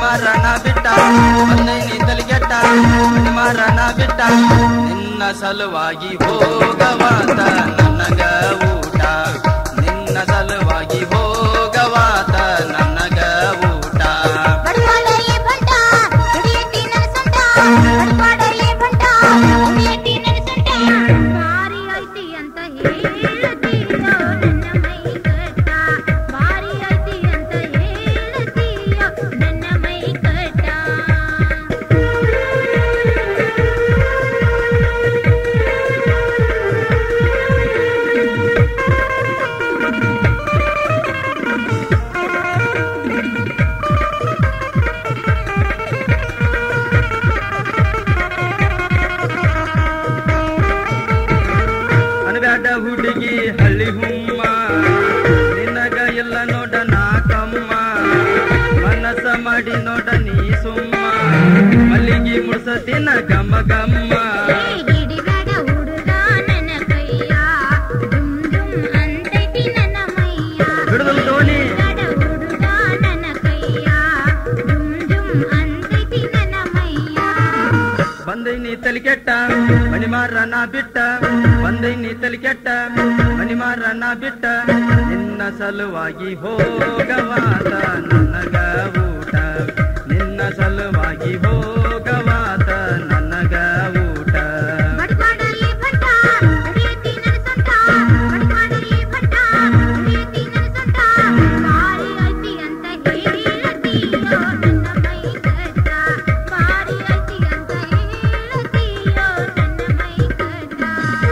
ಮಣಿಮಾರನ ಬಿಟ್ಟ ಬಂದೈನಿ ತಲಿಗೆಟ್ಟ ಮಣಿಮಾರನ ಬಿಟ್ಟ ನಿನ್ನ ಸಲುವಾಗಿ ಹೋಗವಾತ ನನಗ ಊಟ ನಿನ್ನ ಸಲುವಾಗಿ ಹೋಗವಾತ ನನಗ ಊಟ ಬಡವಾಡಲೇ ಬಂಟ ದುಡಿಯಟ್ಟಿ ನನ್ನ ಸೊಂಟ ಬಡವಾಡಲೇ ಬಂಟ ದುಡಿಯಟ್ಟಿ ನನ್ನ ಸೊಂಟ ಬಾರಿ ಐತಿ ಅಂತ ಹೇಳ್ತೀಯೋ ನನ್ನ ಮೈ ಕಟ್ಟ ಬಾರಿ ಐತಿ ಅಂತ ಹೇಳ್ತೀಯೋ ನನ್ನ ಮೈ ಕಟ್ಟ ಅನಬ್ಯಾಡ ಹುಡುಗಿ ಹಳ್ಳಿ ಹುಮ್ಮ ನಿನಗ ಎಲ್ಲ ನೋಡ ನಾಕಮ್ಮ ಮನಸ್ಸ ಮಾಡಿ ನೋಡ ನೀ ಸುಮ್ಮ ಮಲ್ಲಿಗೆ ಮುಡ್ಸತಿನ ಗಮ್ಮ ಗಮ್ಮ ಹಿಡಿಬೇಡ ಹುಡುಗ ನನ್ನ ಕೈಯ ದುಮ್ ದುಮ್ ಅಂತೈತಿ ನನ್ನ ಮೈಯ ಹಿಡಿದಲ್ ತೋನಿ ಹಿಡಿಬೇಡ ಹುಡುಗ ನನ್ನ ಕೈಯ ದುಮ್ ದುಮ್ ಅಂತೈತಿ ನನ್ನ ಮೈಯ ಬಂದೈನಿ ತಲಿಕೆಟ್ಟ ಮಣಿಮಾರನ ಬಿಟ್ಟ ಬಂದೈನಿ ತಲಿಕೆಟ್ಟ ಮಣಿಮಾರನ ಬಿಟ್ಟ ನಿನ್ನ ಸಲುವಾಗಿ ಹೋಗವಾತ ನನಗ ಊಟ ನಿನ್ನ ಸಲುವಾಗಿ ಹೋಗವಾತ ನನಗ ಊಟ ಬಡವಾಡಲೇ ಬಂಟ ದುಡಿಯಟ್ಟಿ ನನ್ನ ಸೊಂಟ ಬಡವಾಡಲೇ ಬಂಟ ದುಡಿಯಟ್ಟಿ ನನ್ನ ಸೊಂಟ ಬಾರಿ ಐತಿ ಅಂತ ಹೇಳ್ತೀಯೋ ನನ್ನ ಮೈ ಕಟ್ಟ ಬಾರಿ ಐತಿ ಅಂತ ಹೇಳ್ತೀಯೋ ನನ್ನ ಮೈ ಕಟ್ಟ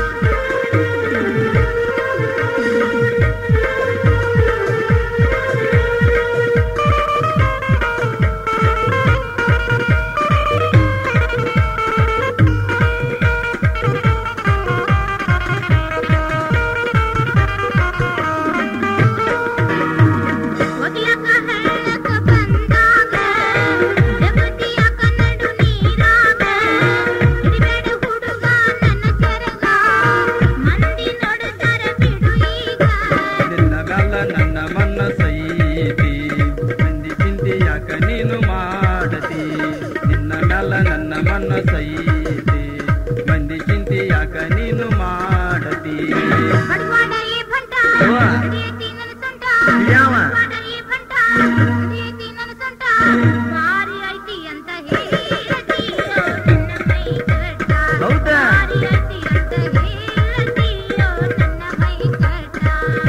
ಒಗ್ಲಕ ಹೇಳಕ ಬಂದಾಗ ಜಗತಿಯ ಕನ್ನಡು ನೀರಾಗ ಹಿಡಿಬೇಡ ಹುಡುಗ ನನ್ನ ಸೆರಗ ಮಂದಿ ನೋಡುತ್ತಾರ ಬಿಡು ಈಗ ನಿನ್ನ ಮ್ಯಾಲ ನನ್ನ ಮನಸ್ಸೈತಿ ಮಂದಿ ಚಿಂತೆ ಯಾಕ ನೀನು ಮಾಡತಿ ನಿನ್ನ ಮ್ಯಾಲ ನನ್ನ ಮನಸ್ಸೈತಿ ಮಂದಿ ಚಿಂತೆ ಯಾಕ ನೀನು ಮಾಡತಿ ಬಡವಾಡಲೇ ಬಂಟ ಅವ್ವ. ಹಿಡಿಯತಿ ನನ್ನ ಸೊಂಟ ಯಾವ? ಬಡವಾಡಲೇ ಬಂಟ ಹಿಡಿಯತಿ ನನ್ನ ಸೊಂಟ ಬಾರಿ ಐತಿ ಅಂತ ಹೇಳ್ತೀಯೋ ನನ್ನ ಮೈ ಕಟ್ಟ ಹೌದಾ? ಬಾರಿ ಐತಿ ಅಂತ ಹೇಳ್ತೀಯೋ ನನ್ನ ಮೈ ಕಟ್ಟ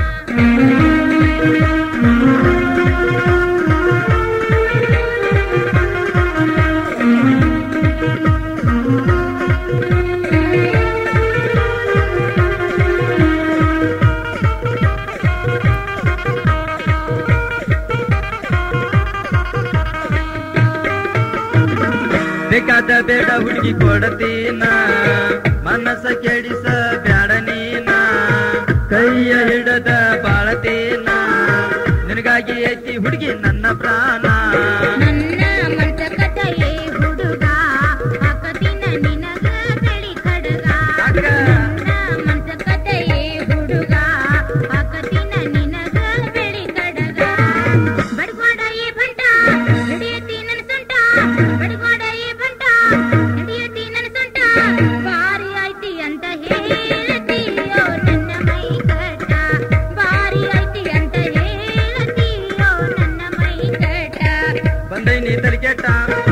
ಬೇಕಾದ ಬೇಡ ಹುಡುಗಿ ಕೊಡತೀನ ಮನಸ್ಸ ಕೆಡಿಸ ಬ್ಯಾಡ ನೀನ ಕೈಯ ಹಿಡದ ಬಾಳತೀನ ನಿನಗಾಗಿ ಐತಿ ಹುಡುಗಿ ನನ್ನ ಪ್ರಾಣ ನನ್ನ ಮಂತ ಕಥೆಯೇ ಹುಡುಗ ಹಾಕದಿನ ನಿನಗ ಬೆಳಿ ಕಡಗ ಯಾಕ? ನನ್ನ ಮಂತ ಕಥೆಯೇ ಹುಡುಗ ಹಾಕದಿನ ನಿನಗ ಬೆಳಿ ಕಡಗ ಬಡವಾಡ ಏ ಬಂಟ ಹಿಡಿಯತಿ ನನ್ನ ಸೊಂಟ ಬಡವಾಡ ಏ ಬಂಟ ಹಿಡಿಯತಿ ನನ್ನ ಸೊಂಟ ಬಾರಿ ಐತಿ ಅಂತ ಹೇಳ್ತೀಯೋ ನನ್ನ ಮೈ ಕಟ್ಟ ಬಾರಿ ಐತಿ ಅಂತ ಹೇಳ್ತೀಯೋ ನನ್ನ ಮೈ ಕಟ್ಟ ಬಂದೈ ನೀ ತಲಿಕೆಟ್ಟ